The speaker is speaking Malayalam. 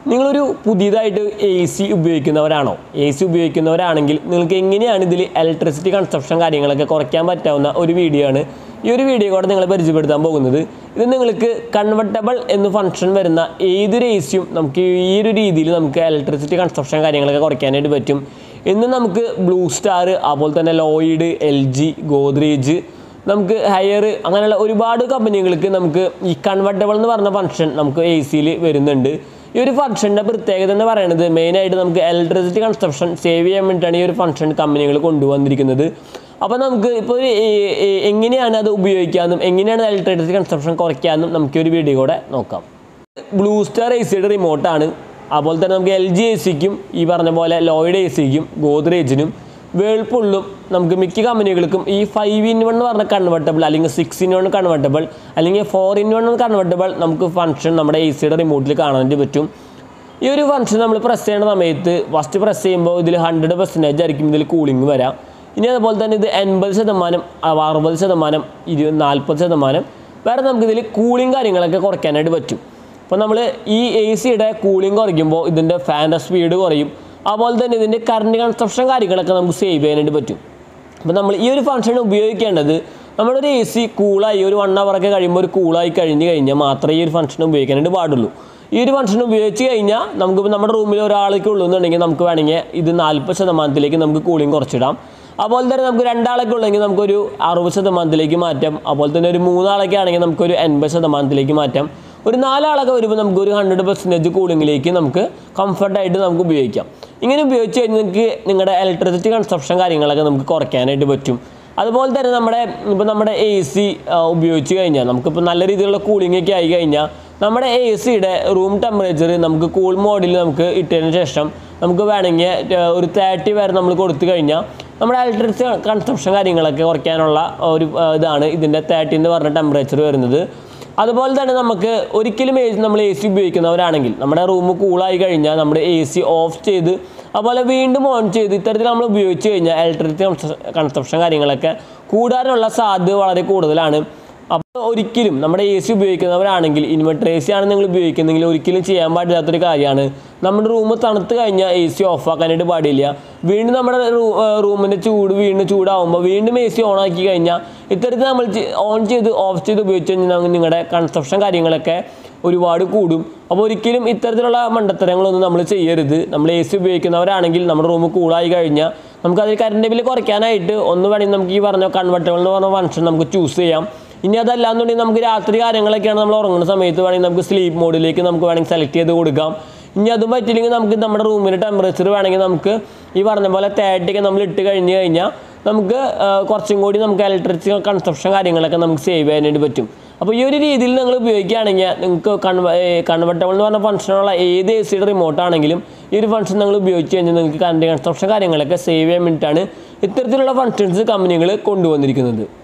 നിങ്ങളൊരു പുതിയതായിട്ട് എ സി ഉപയോഗിക്കുന്നവരാണോ എ സി ഉപയോഗിക്കുന്നവരാണെങ്കിൽ നിങ്ങൾക്ക് എങ്ങനെയാണ് ഇതിൽ ഇലക്ട്രിസിറ്റി കൺസപ്ഷൻ കാര്യങ്ങളൊക്കെ കുറയ്ക്കാൻ പറ്റാവുന്ന ഒരു വീഡിയോ ആണ് ഈ ഒരു വീഡിയോ കൂടെ നിങ്ങളെ പരിചയപ്പെടുത്താൻ പോകുന്നത് ഇത് നിങ്ങൾക്ക് കൺവെർട്ടബിൾ എന്ന് ഫംഗ്ഷൻ വരുന്ന ഏതൊരു എ സിയും നമുക്ക് ഈ ഒരു രീതിയിൽ നമുക്ക് ഇലക്ട്രിസിറ്റി കൺസപ്ഷൻ കാര്യങ്ങളൊക്കെ കുറയ്ക്കാനായിട്ട് പറ്റും ഇന്ന് നമുക്ക് ബ്ലൂ സ്റ്റാർ അതുപോലെ തന്നെ ലോയിഡ് എൽ ജി ഗോദ്രേജ് നമുക്ക് ഹയർ അങ്ങനെയുള്ള ഒരുപാട് കമ്പനികൾക്ക് നമുക്ക് ഈ കൺവെർട്ടബിൾ എന്ന് പറഞ്ഞ ഫംഗ്ഷൻ നമുക്ക് എ സിയിൽ വരുന്നുണ്ട് ഈ ഒരു ഫംഗ്ഷൻ്റെ പ്രത്യേകത എന്ന് പറയുന്നത് മെയിനായിട്ട് നമുക്ക് ഇലക്ട്രിസിറ്റി കൺസപ്ഷൻ സേവ് ചെയ്യാൻ വേണ്ടിയിട്ടാണ് ഈ ഒരു ഫംഗ്ഷൻ കമ്പനികൾ കൊണ്ടുവന്നിരിക്കുന്നത് അപ്പോൾ നമുക്ക് ഇപ്പോൾ ഒരു എ- എ- എങ്ങനെയാണ് അത് ഉപയോഗിക്കാമെന്നും എങ്ങനെയാണ് ഇലക്ട്രിസിറ്റി കൺസപ്ഷൻ കുറയ്ക്കാമെന്നും നമുക്ക് ഈ ഒരു വീഡിയോ കൂടെ നോക്കാം ബ്ലൂ സ്റ്റാർ എ സിയുടെ റിമോട്ടാണ് അതുപോലെ തന്നെ നമുക്ക് എൽ ജി എ സിക്കും ഈ പറഞ്ഞ പോലെ ലോയിഡ് എ സിക്കും ഗോദ്രേജിനും വേൾപൂളിലും നമുക്ക് മിക്ക കമ്പനികൾക്കും ഈ ഫൈവ് ഇൻ വൺ എന്ന് പറഞ്ഞ കൺവെർട്ടബിൾ അല്ലെങ്കിൽ സിക്സ് ഇൻ വൺ കൺവെർട്ടബിൾ അല്ലെങ്കിൽ ഫോർ ഇൻ വൺ കൺവെർട്ടബിൾ നമുക്ക് ഫംഗ്ഷൻ നമ്മുടെ എ സിയുടെ റിമോട്ടിൽ കാണാനായിട്ട് പറ്റും ഈ ഒരു ഫംഗ്ഷൻ നമ്മൾ പ്രസ് ചെയ്യുന്ന സമയത്ത് ഫസ്റ്റ് പ്രസ് ചെയ്യുമ്പോൾ ഇതിൽ ഹൺഡ്രഡ് പെർസെൻറ്റേജ് ആയിരിക്കും ഇതിൽ കൂളിംഗ് വരാം ഇനി അതുപോലെ തന്നെ ഇത് എൺപത് ശതമാനം അ- അറുപത് ശതമാനം ഇരുപത് നാൽപ്പത് ശതമാനം വേറെ നമുക്കിതിൽ കൂളിംഗ് കാര്യങ്ങളൊക്കെ കുറയ്ക്കാനായിട്ട് പറ്റും അപ്പോൾ നമ്മൾ ഈ എ സിയുടെ കൂളിംഗ് കുറയ്ക്കുമ്പോൾ ഇതിൻ്റെ ഫാൻ്റെ സ്പീഡ് കുറയും അതുപോലെ തന്നെ ഇതിൻ്റെ കറണ്ട് കൺസപ്ഷൻ കാര്യങ്ങളൊക്കെ നമുക്ക് സേവ് ചെയ്യാനായിട്ട് പറ്റും അപ്പോൾ നമ്മൾ ഈ ഒരു ഫംഗ്ഷൻ ഉപയോഗിക്കേണ്ടത് നമ്മുടെ ഒരു എ സി കൂളായി ഒരു വൺ ഒക്കെ കഴിയുമ്പോൾ ഒരു കൂളായി കഴിഞ്ഞ് കഴിഞ്ഞാൽ മാത്രമേ ഈ ഒരു ഫംഗ്ഷൻ ഉപയോഗിക്കാനായിട്ട് പാടുള്ളൂ ഈ ഒരു ഫംഗ്ഷൻ ഉപയോഗിച്ച് കഴിഞ്ഞാൽ നമുക്കിപ്പോൾ നമ്മുടെ റൂമിൽ ഒരാൾക്ക് ഉള്ളൂന്നുണ്ടെങ്കിൽ നമുക്ക് വേണമെങ്കിൽ ഇത് നാൽപ്പത് ശതമാനത്തിലേക്ക് നമുക്ക് കൂളിംഗ് കുറച്ചിടാം അതുപോലെ തന്നെ നമുക്ക് രണ്ടാളൊക്കെ ഉള്ളെങ്കിൽ നമുക്കൊരു അറുപത് ശതമാനത്തിലേക്ക് മാറ്റാം അതുപോലെ തന്നെ ഒരു മൂന്നാളൊക്കെ ആണെങ്കിൽ നമുക്കൊരു എൺപത് ശതമാനത്തിലേക്ക് മാറ്റാം ഒരു നാലാളൊക്കെ വരുമ്പോൾ നമുക്ക് ഒരു ഹൺഡ്രഡ് പെർസെൻറ്റേജ് കൂളിങ്ങിലേക്ക് നമുക്ക് കംഫർട്ടായിട്ട് നമുക്ക് ഉപയോഗിക്കാം ഇങ്ങനെ ഉപയോഗിച്ച് കഴിഞ്ഞാൽ നിങ്ങൾക്ക് നിങ്ങളുടെ ഇലക്ട്രിസിറ്റി കൺസപ്ഷൻ കാര്യങ്ങളൊക്കെ നമുക്ക് കുറയ്ക്കാനായിട്ട് പറ്റും അതുപോലെ തന്നെ നമ്മുടെ ഇപ്പോൾ നമ്മുടെ എ സി ഉപയോഗിച്ച് കഴിഞ്ഞാൽ നമുക്കിപ്പോൾ നല്ല രീതിയിലുള്ള കൂളിംഗ് ഒക്കെ ആയി കഴിഞ്ഞാൽ നമ്മുടെ എ സിയുടെ റൂം ടെമ്പറേച്ചർ നമുക്ക് കൂൾ മോഡിൽ നമുക്ക് ഇട്ടതിന് ശേഷം നമുക്ക് വേണമെങ്കിൽ ഏർ, ഒരു തേർട്ടി വരെ നമ്മൾ കൊടുത്തു കഴിഞ്ഞാൽ നമ്മുടെ ഇലക്ട്രിസിറ്റി കൺസപ്ഷൻ കാര്യങ്ങളൊക്കെ കുറയ്ക്കാനുള്ള ഒരു ഏർ, ഇതാണ് ഇതിൻ്റെ തേർട്ടി എന്ന് പറഞ്ഞ ടെമ്പറേച്ചർ വരുന്നത് അതുപോലെ തന്നെ നമുക്ക് ഒരിക്കലും എ നമ്മൾ എ സി ഉപയോഗിക്കുന്നവരാണെങ്കിൽ നമ്മുടെ റൂം കൂളായി കഴിഞ്ഞാൽ നമ്മുടെ എ സി ഓഫ് ചെയ്ത് അതുപോലെ വീണ്ടും ഓൺ ചെയ്ത് ഇത്തരത്തിൽ നമ്മൾ ഉപയോഗിച്ച് കഴിഞ്ഞാൽ ഇലക്ട്രിസിറ്റി കൺസപ്ഷൻ കാര്യങ്ങളൊക്കെ കൂടാനുള്ള സാധ്യത വളരെ കൂടുതലാണ് അപ്പോൾ ഒരിക്കലും നമ്മുടെ എ സി ഉപയോഗിക്കുന്നവരാണെങ്കിൽ ഇൻവെർട്ടർ എ സി ആണ് നിങ്ങൾ ഉപയോഗിക്കുന്നെങ്കിൽ ഒരിക്കലും ചെയ്യാൻ പാടില്ലാത്തൊരു കാര്യമാണ് നമ്മുടെ റൂം തണുത്ത് കഴിഞ്ഞാൽ എ സി ഓഫ് ആക്കാനായിട്ട് പാടില്ല വീണ്ടും നമ്മുടെ റൂമിൻ്റെ ചൂട് വീണ്ടും ചൂടാവുമ്പോൾ വീണ്ടും എ സി ഓൺ ആക്കി കഴിഞ്ഞാൽ ഇത്തരത്തിൽ നമ്മൾ ഓൺ ചെയ്ത് ഓഫ് ചെയ്ത് ഉപയോഗിച്ച് കഴിഞ്ഞാൽ നിങ്ങളുടെ കൺസപ്ഷൻ കാര്യങ്ങളൊക്കെ ഒരുപാട് കൂടും അപ്പോൾ ഒരിക്കലും ഇത്തരത്തിലുള്ള മണ്ടത്തരങ്ങളൊന്നും നമ്മൾ ചെയ്യരുത് നമ്മൾ എ സി ഉപയോഗിക്കുന്നവരാണെങ്കിൽ നമ്മുടെ റൂം കൂളായി കഴിഞ്ഞാൽ നമുക്ക് അതിൽ കറണ്ട് ബില്ല് കുറയ്ക്കാനായിട്ട് ഒന്ന് വേണമെങ്കിൽ നമുക്ക് ഈ പറഞ്ഞ കൺവെർട്ടബിൾ എന്ന് പറഞ്ഞ ഫംഗ്ഷൻ നമുക്ക് ചൂസ് ചെയ്യാം ഇനി അതല്ല എന്നുണ്ടെങ്കിൽ നമുക്ക് രാത്രി കാര്യങ്ങളൊക്കെയാണ് നമ്മൾ ഉറങ്ങുന്ന സമയത്ത് വേണമെങ്കിൽ നമുക്ക് സ്ലീപ്പ് മോഡിലേക്ക് നമുക്ക് വേണമെങ്കിൽ സെലക്ട് ചെയ്ത് കൊടുക്കാം ഇനി അതും പറ്റില്ലെങ്കിൽ നമുക്ക് നമ്മുടെ റൂമിൻ്റെ ടെമ്പറേച്ചർ വേണമെങ്കിൽ നമുക്ക് ഈ പറഞ്ഞ പോലെ തേർട്ടിക്ക് നമ്മൾ ഇട്ട് കഴിഞ്ഞ് കഴിഞ്ഞാൽ നമുക്ക് ആ, കുറച്ചും കൂടി നമുക്ക് ഇലക്ട്രിസിറ്റി കൺസപ്ഷൻ കാര്യങ്ങളൊക്കെ നമുക്ക് സേവ് ചെയ്യാനായിട്ട് പറ്റും അപ്പോൾ ഈ ഒരു രീതിയിൽ നിങ്ങൾ ഉപയോഗിക്കുകയാണെങ്കിൽ നിങ്ങൾക്ക് കൺവ കൺവെർട്ടബിൾ എന്ന് പറഞ്ഞ ഫംഗ്ഷനുള്ള ഏത് എ സിയുടെ റിമോട്ട് ആണെങ്കിലും ഈ ഒരു ഫംഗ്ഷൻ നിങ്ങൾ ഉപയോഗിച്ച് കഴിഞ്ഞാൽ നിങ്ങൾക്ക് കറണ്ട് കൺസപ്ഷൻ കാര്യങ്ങളൊക്കെ സേവ് ചെയ്യാൻ വേണ്ടിയിട്ടാണ് ഇത്തരത്തിലുള്ള ഫംഗ്ഷൻസ് കമ്പനികൾ കൊണ്ടുവന്നിരിക്കുന്നത്